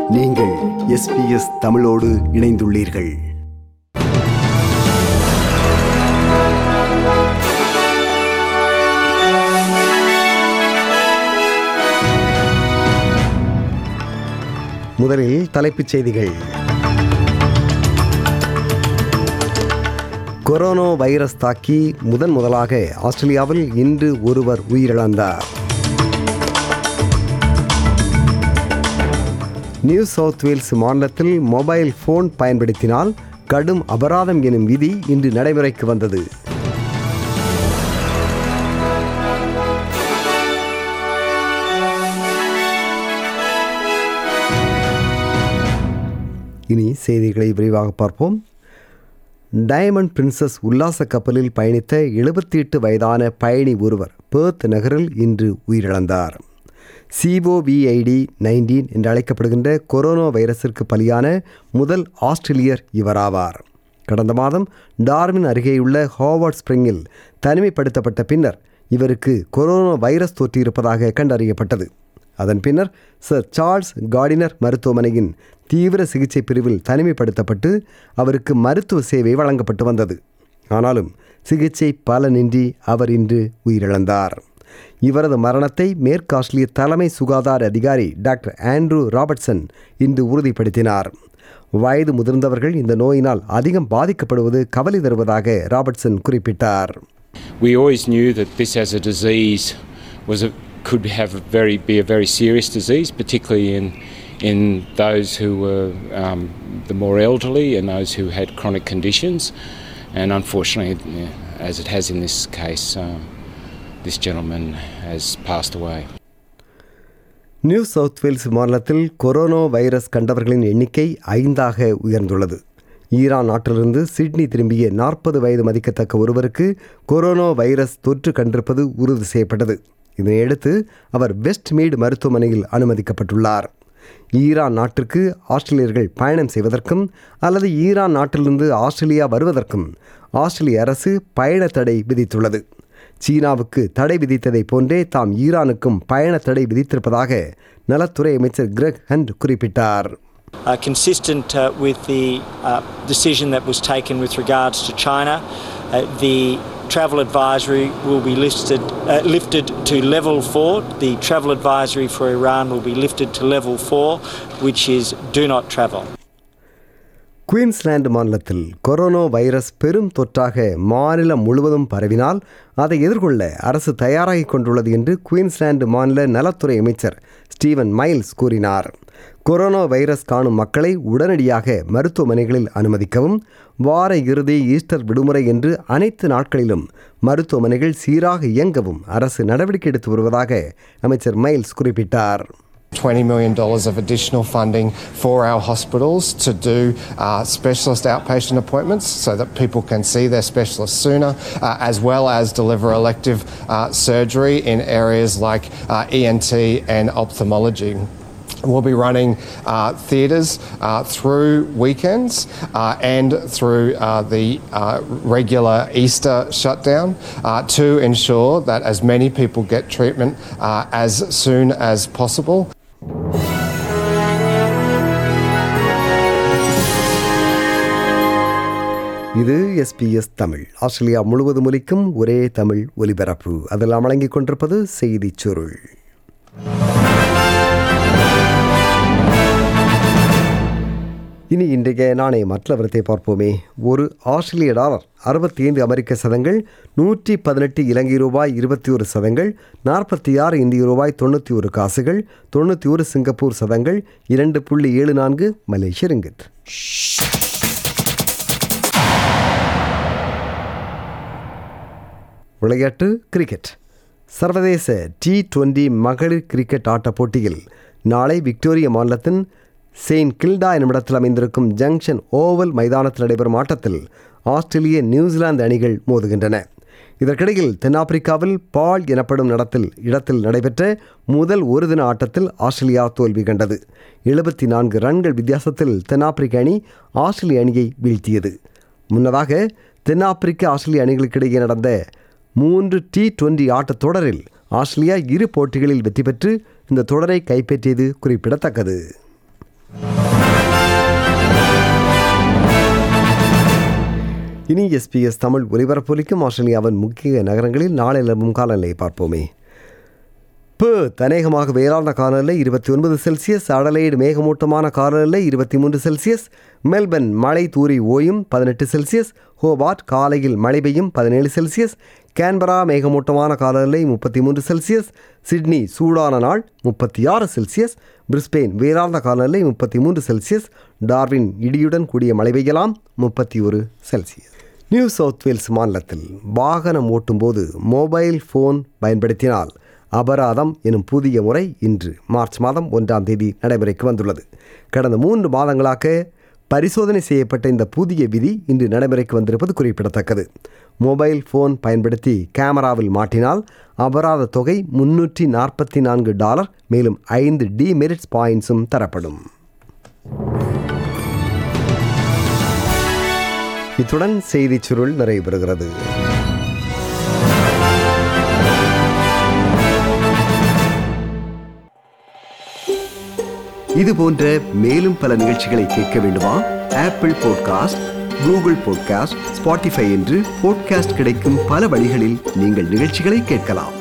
நீங்கள் எஸ்பிஎஸ் தமிழோடு இணைந்துள்ளீர்கள் முதலில் தலைப்புச் செய்திகள் கொரோனா வைரஸ் தாக்கி முதன் முதலாக ஆஸ்திரேலியாவில் இன்று ஒருவர் உயிரிழந்தார் நியூ சவுத் வேல்ஸ் மாநிலத்தில் மொபைல் போன் பயன்படுத்தினால் கடும் அபராதம் எனும் விதி இன்று நடைமுறைக்கு வந்தது இனி செய்திகளை விரிவாக பார்ப்போம் டயமண்ட் பிரின்சஸ் உல்லாச கப்பலில் பயணித்த எழுபத்தி எட்டு வயதான பயணி ஒருவர் பேர்த் நகரில் இன்று உயிரிழந்தார் சிஓவிஐடி நைன்டீன் என்று அழைக்கப்படுகின்ற கொரோனா வைரஸிற்கு பலியான முதல் ஆஸ்திரேலியர் இவராவார் கடந்த மாதம் டார்வின் அருகேயுள்ள ஹோவர்ட் ஸ்பிரிங்கில் தனிமைப்படுத்தப்பட்ட பின்னர் இவருக்கு கொரோனா வைரஸ் தொற்றியிருப்பதாக கண்டறியப்பட்டது அதன் பின்னர் சர் சார்ல்ஸ் கார்டினர் மருத்துவமனையின் தீவிர சிகிச்சை பிரிவில் தனிமைப்படுத்தப்பட்டு அவருக்கு மருத்துவ சேவை வழங்கப்பட்டு வந்தது ஆனாலும் சிகிச்சை பலனின்றி அவர் இன்று உயிரிழந்தார் இவரது மரணத்தை மேற்கு ஆஸ்திரேலிய தலைமை சுகாதார அதிகாரி டாக்டர் ஆண்ட்ரூ ராபர்ட்சன் இன்று உறுதிப்படுத்தினார் வயது முதிர்ந்தவர்கள் இந்த நோயினால் அதிகம் பாதிக்கப்படுவது கவலை தருவதாக ராபர்ட்சன் குறிப்பிட்டார் We always knew that this as a disease was a, could have a very be a very serious disease, particularly in in those who were um, the more elderly and those who had chronic conditions. And unfortunately, yeah, as it has in this case, um, this gentleman has passed away. New South Wales மாநிலத்தில் corona virus கண்டவர்களின் எண்ணிக்கை ஐந்தாக உயர்ந்துள்ளது Iran நாட்டிலிருந்து Sydney திரும்பிய நாற்பது வயது மதிக்கத்தக்க ஒருவருக்கு கொரோனா வைரஸ் தொற்று கண்டிருப்பது உறுதி செய்யப்பட்டது இதனையடுத்து அவர் வெஸ்ட் மீட் மருத்துவமனையில் அனுமதிக்கப்பட்டுள்ளார் ஈரான் நாட்டிற்கு ஆஸ்திரேலியர்கள் பயணம் செய்வதற்கும் அல்லது ஈரான் நாட்டிலிருந்து ஆஸ்திரேலியா வருவதற்கும் ஆஸ்திரேலிய அரசு பயண தடை விதித்துள்ளது சீனாவுக்கு தடை விதித்ததை போன்றே தாம் ஈரானுக்கும் பயண தடை விதித்திருப்பதாக நலத்துறை அமைச்சர் கிரெக் ஹண்ட் குறிப்பிட்டார் Uh, consistent uh, with the uh, decision that was taken with regards to China, uh, the travel advisory will be listed, uh, lifted to level four. The travel advisory for Iran will be lifted to level four, which is do not travel. Queensland மாநிலத்தில் corona virus பெரும் தொற்றாக மாநிலம் முழுவதும் பரவினால் அதை எதிர்கொள்ள அரசு தயாராகிக் கொண்டுள்ளது என்று குயின்ஸ்லாந்து மாநில நலத்துறை அமைச்சர் ஸ்டீவன் மைல்ஸ் கூறினார் கொரோனா வைரஸ் காணும் மக்களை உடனடியாக மருத்துவமனைகளில் அனுமதிக்கவும் வார இறுதி ஈஸ்டர் விடுமுறை என்று அனைத்து நாட்களிலும் மருத்துவமனைகள் சீராக இயங்கவும் அரசு நடவடிக்கை எடுத்து வருவதாக அமைச்சர் மைல்ஸ் குறிப்பிட்டார் $20 million of additional funding for our hospitals to do uh, specialist outpatient appointments so that people can see their specialist sooner, uh, as well as deliver elective uh, surgery in areas like uh, ENT and ophthalmology. We'll be running uh, theatres uh, through weekends uh, and through uh, the uh, regular Easter shutdown uh, to ensure that as many people get treatment uh, as soon as possible. இது SBS Tamil Australia முழுவதும் ஒலிக்கும் ஒரே தமிழ் ஒலிபரப்பு அதெல்லாம் வழங்கிக் கொண்டிருப்பது செய்திச் சுருள் இனி இன்றைய நாணய மற்றவரத்தை பார்ப்போமே ஒரு ஆஸ்திரேலிய டாலர் அறுபத்தி ஐந்து அமெரிக்க சதங்கள் நூற்றி பதினெட்டு இலங்கை ரூபாய் இருபத்தி ஒரு சதங்கள் நாற்பத்தி ஆறு இந்திய ரூபாய் தொண்ணூற்றி ஒரு காசுகள் தொண்ணூற்றி ஒரு சிங்கப்பூர் சதங்கள் இரண்டு புள்ளி ஏழு நான்கு மலேசிய ரிங்கித் விளையாட்டு கிரிக்கெட் சர்வதேச டி டுவெண்டி மகளிர் கிரிக்கெட் ஆட்ட போட்டியில் நாளை விக்டோரிய மாநிலத்தின் செயின்ட் கில்டா என்னுமிடத்தில் அமைந்திருக்கும் ஜங்ஷன் ஓவல் மைதானத்தில் நடைபெறும் ஆட்டத்தில் ஆஸ்திரேலிய நியூசிலாந்து அணிகள் மோதுகின்றன இதற்கிடையில் தென்னாப்பிரிக்காவில் பால் எனப்படும் நடத்தில் இடத்தில் நடைபெற்ற முதல் ஒரு தின ஆட்டத்தில் ஆஸ்திரேலியா தோல்வி கண்டது எழுபத்தி நான்கு ரன்கள் வித்தியாசத்தில் தென்னாப்பிரிக்க அணி ஆஸ்திரேலிய அணியை வீழ்த்தியது முன்னதாக தென்னாப்பிரிக்க ஆஸ்திரேலிய அணிகளுக்கிடையே நடந்த மூன்று டி டுவெண்டி ஆட்டத் தொடரில் ஆஸ்திரேலியா இரு போட்டிகளில் வெற்றி பெற்று இந்த தொடரை கைப்பற்றியது குறிப்பிடத்தக்கது இனி எஸ்பிஎஸ் தமிழ் ஒலிபரப்பொலிக்கும் ஆஸ்திரேலியாவின் முக்கிய நகரங்களில் நாளை நிலவும் காலநிலையை பார்ப்போமே பேர்த் அநேகமாக வேளாண் காலநிலை இருபத்தி ஒன்பது செல்சியஸ் அடலைடு மேகமூட்டமான காலநிலை இருபத்தி மூன்று செல்சியஸ் மெல்பர்ன் மழை தூரி ஓயும் பதினெட்டு செல்சியஸ் ஹோபார்ட் காலையில் மழை பெய்யும் பதினேழு செல்சியஸ் கேன்பரா மேகமூட்டமான காலநிலை முப்பத்தி மூன்று செல்சியஸ் சிட்னி சூடான நாள் முப்பத்தி ஆறு செல்சியஸ் பிரிஸ்பெயின் வேளாண்ட காலநிலை முப்பத்தி மூன்று செல்சியஸ் டார்வின் இடியுடன் கூடிய மழை பெய்யலாம் முப்பத்தி ஒரு செல்சியஸ் நியூ சவுத் வேல்ஸ் மாநிலத்தில் வாகனம் ஓட்டும்போது மொபைல் ஃபோன் பயன்படுத்தினால் அபராதம் எனும் புதிய முறை இன்று மார்ச் மாதம் ஒன்றாம் தேதி நடைமுறைக்கு வந்துள்ளது கடந்த மூன்று மாதங்களாக பரிசோதனை செய்யப்பட்ட இந்த புதிய விதி இன்று நடைமுறைக்கு வந்திருப்பது குறிப்பிடத்தக்கது மொபைல் ஃபோன் பயன்படுத்தி கேமராவில் மாட்டினால் அபராத தொகை முன்னூற்றி நாற்பத்தி நான்கு டாலர் மேலும் ஐந்து டிமெரிட்ஸ் பாயிண்ட்ஸும் தரப்படும் இத்துடன் செய்திச் சுருள் நிறைவு பெறுகிறது இது போன்ற மேலும் பல நிகழ்ச்சிகளை கேட்க வேண்டுமா Apple podcast Google podcast Spotify என்று பாட்காஸ்ட் கிடைக்கும் பல வழிகளில் நீங்கள் நிகழ்ச்சிகளை கேட்கலாம்